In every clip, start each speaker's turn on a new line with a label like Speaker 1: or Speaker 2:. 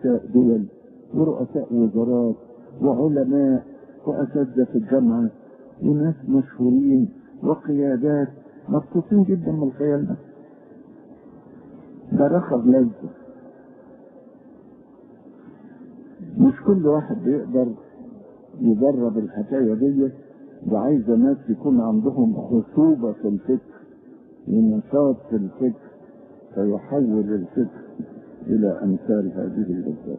Speaker 1: رؤساء دول ورؤساء وزارات وعلماء وأساتذة في الجامعة وناس مشهورين وقيادات مبسوطين جدا من الخيال ده ده رخب لذة مش كل واحد بيقدر يجرب الحكاية دي وعايزة ناس يكون عندهم خصوبة في الفكر ونشاط في الفكر فيحول الفكر إلى أمثال هذه اللذات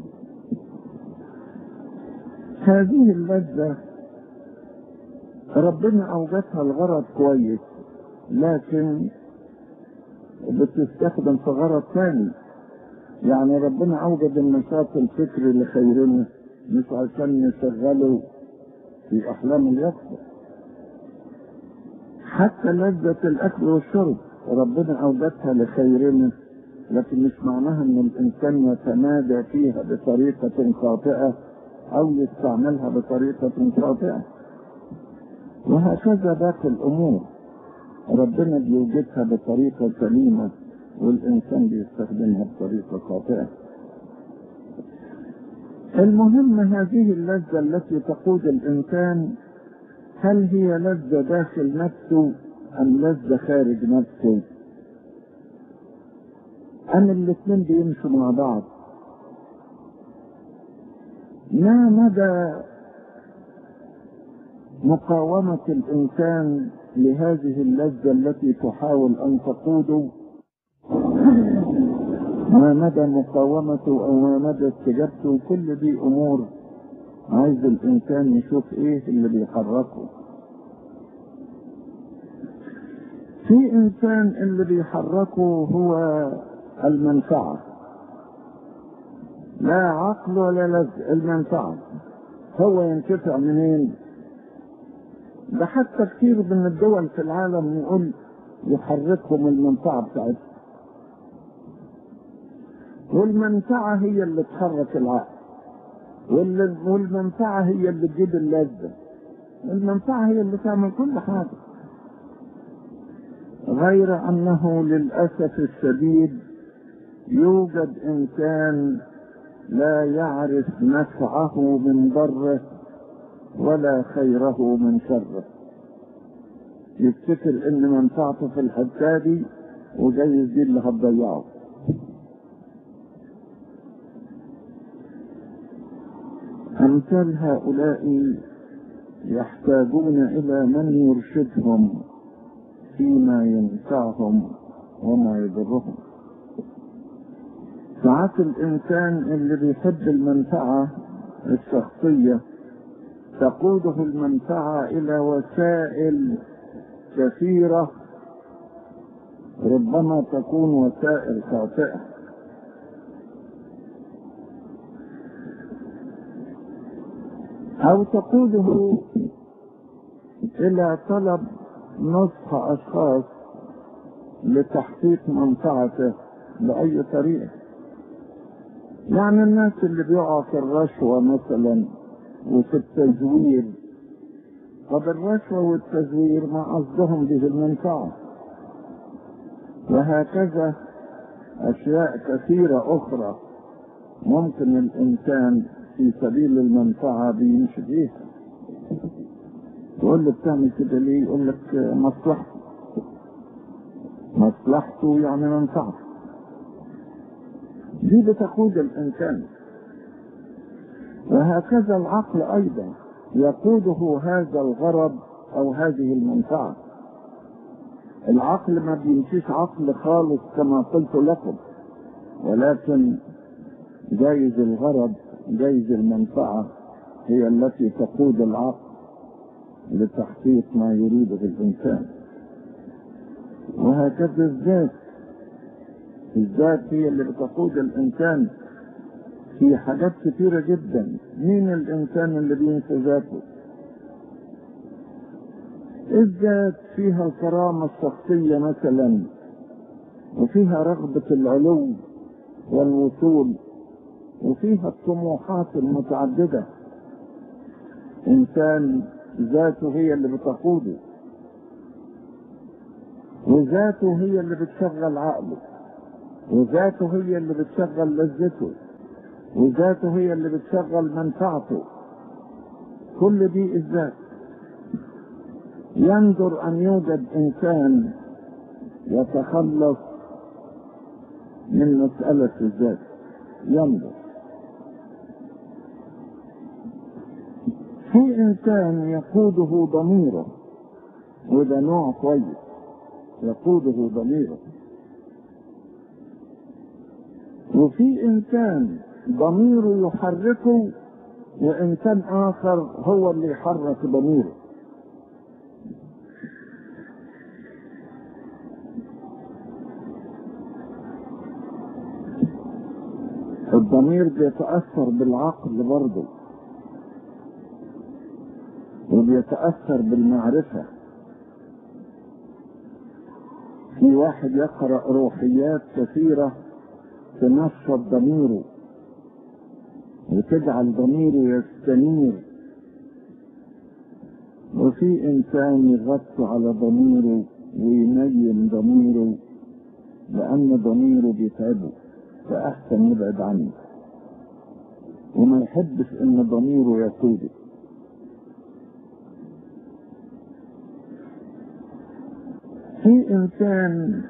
Speaker 1: هذه اللذة ربنا أوجدها الغرض كويس لكن بتستخدم في غرض ثاني يعني ربنا أوجد النشاط الفكري لخيرنا مش عشان نشغله في أحلام اليقظة حتى لذة الأكل والشرب ربنا أوجدها لخيرنا لكن مش معناها ان الانسان يتمادى فيها بطريقة خاطئة او يستعملها بطريقة خاطئة وهكذا باقي الامور ربنا بيوجدها بطريقة سليمة والانسان بيستخدمها بطريقة خاطئة المهم هذه اللذة التي تقود الانسان هل هي لذة داخل نفسه ام لذة خارج نفسه أم الاثنين بيمشوا مع بعض ما مدى مقاومة الإنسان لهذه اللذة التي تحاول أن تقوده ما مدى مقاومته أو ما مدى استجابته كل دي أمور عايز الإنسان يشوف إيه اللي بيحركه في إنسان اللي بيحركه هو المنفعة لا عقل ولا لذة المنفعة هو ينتفع منين ده حتى كثير من الدول في العالم يقول يحركهم المنفعة بتاعتهم والمنفعة هي اللي تحرك العقل والمنفعة هي اللي تجيب اللذة المنفعة هي اللي تعمل كل حاجة غير أنه للأسف الشديد يوجد انسان لا يعرف نفعه من ضره ولا خيره من شره يفتكر ان منفعته في الحته دي وجايز دي اللي هتضيعه امثال هؤلاء يحتاجون الى من يرشدهم فيما ينفعهم وما يضرهم ساعات الإنسان اللي بيحب المنفعة الشخصية تقوده المنفعة إلى وسائل كثيرة ربما تكون وسائل خاطئة أو تقوده إلى طلب نصح أشخاص لتحقيق منفعته بأي طريقة يعني الناس اللي بيقعوا في الرشوة مثلا وفي التزوير طب الرشوة والتزوير ما قصدهم به المنفعة وهكذا أشياء كثيرة أخرى ممكن الإنسان في سبيل المنفعة بيمشي فيها تقول له بتعمل كده ليه؟ يقول لك مصلحته مصلحته يعني منفعته دي بتقود الإنسان وهكذا العقل أيضا يقوده هذا الغرض أو هذه المنفعة العقل ما بيمشيش عقل خالص كما قلت لكم ولكن جايز الغرض جايز المنفعة هي التي تقود العقل لتحقيق ما يريده الإنسان وهكذا الذات الذات هي اللي بتقود الإنسان في حاجات كثيرة جدا مين الإنسان اللي بينسى ذاته الذات فيها الكرامة الشخصية مثلا وفيها رغبة العلو والوصول وفيها الطموحات المتعددة إنسان ذاته هي اللي بتقوده وذاته هي اللي بتشغل عقله وذاته هي اللي بتشغل لذته وذاته هي اللي بتشغل منفعته كل دي الذات ينظر أن يوجد إنسان يتخلص من مسألة الذات ينظر في إنسان يقوده ضميره وده نوع كويس يقوده ضميره وفي إنسان ضميره يحركه وإنسان آخر هو اللي يحرك ضميره الضمير بيتأثر بالعقل برضه وبيتأثر بالمعرفة في واحد يقرأ روحيات كثيرة تنشط ضميره وتجعل ضميره يستنير وفي إنسان يغطي على ضميره وينيم ضميره لأن ضميره بيتعبه فأحسن يبعد عنه وما يحبش إن ضميره يقوده في إنسان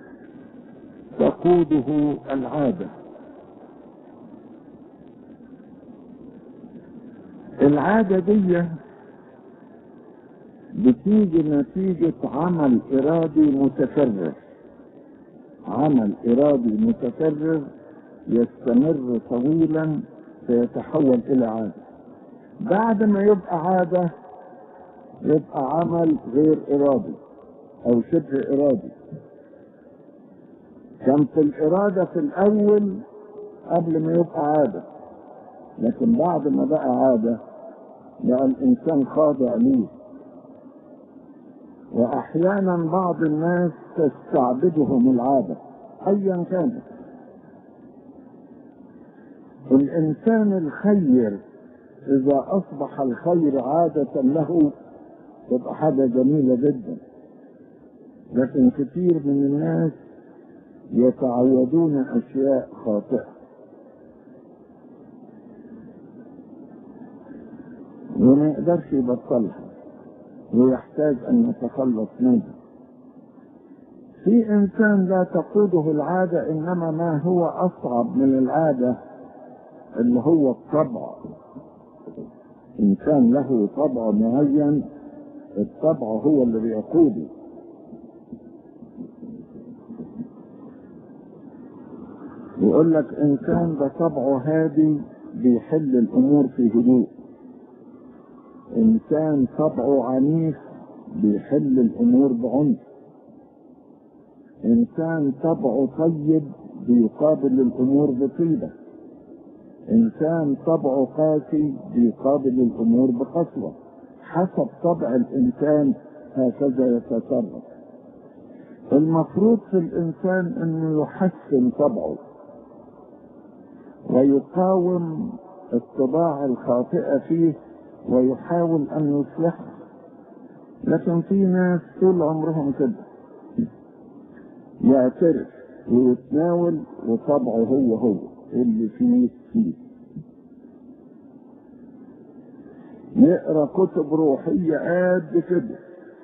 Speaker 1: تقوده العادة العادة دي بتيجي نتيجة عمل إرادي متكرر عمل إرادي متكرر يستمر طويلا فيتحول إلى عادة بعد ما يبقى عادة يبقى عمل غير إرادي أو شبه إرادي كان في الإرادة في الأول قبل ما يبقى عادة لكن بعد ما بقى عادة بقى الإنسان خاضع ليه وأحيانا بعض الناس تستعبدهم العادة أيا كانت الإنسان الخير إذا أصبح الخير عادة له تبقى حاجة جميلة جدا لكن كثير من الناس يتعودون أشياء خاطئة وما يقدرش يبطلها ويحتاج أن يتخلص منها في إنسان لا تقوده العادة إنما ما هو أصعب من العادة اللي هو الطبع إنسان له طبع معين الطبع هو اللي بيقوده يقول لك إنسان ده طبعه هادي بيحل الأمور في هدوء إنسان طبعه عنيف بيحل الأمور بعنف إنسان طبعه طيب بيقابل الأمور بطيبة إنسان طبعه قاسي بيقابل الأمور بقسوة حسب طبع الإنسان هكذا يتصرف المفروض في الإنسان أنه يحسن طبعه ويقاوم الطباع الخاطئة فيه ويحاول أن يصلحها لكن في ناس طول عمرهم كده يعترف ويتناول وطبعه هو هو اللي فيه فيه يقرا كتب روحية قد كده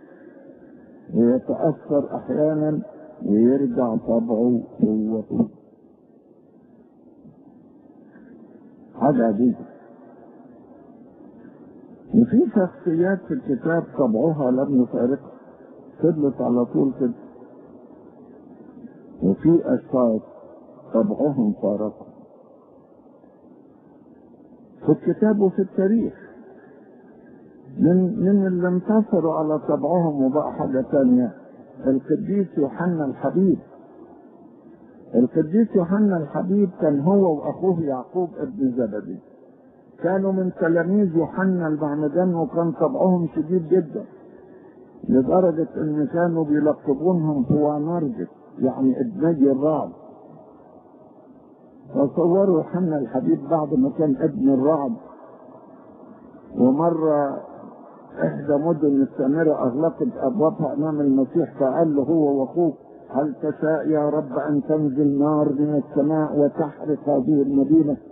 Speaker 1: ويتأثر أحيانا ويرجع طبعه هو هو حاجة عجيبة وفي شخصيات في الكتاب طبعها لم يفارقها فضلت على طول كده وفي أشخاص طبعهم فارقها في الكتاب وفي التاريخ من من اللي انتصروا على طبعهم وبقى حاجة تانية القديس يوحنا الحبيب القديس يوحنا الحبيب كان هو واخوه يعقوب ابن زبدي كانوا من تلاميذ يوحنا المعمدان وكان طبعهم شديد جدا لدرجة ان كانوا بيلقبونهم هو نرجس يعني ابني الرعد فصوروا يوحنا الحبيب بعد ما كان ابن الرعد ومرة إحدى مدن السامرة أغلقت أبوابها أمام المسيح فقال له هو وأخوه هل تشاء يا رب أن تنزل نار من السماء وتحرق هذه المدينة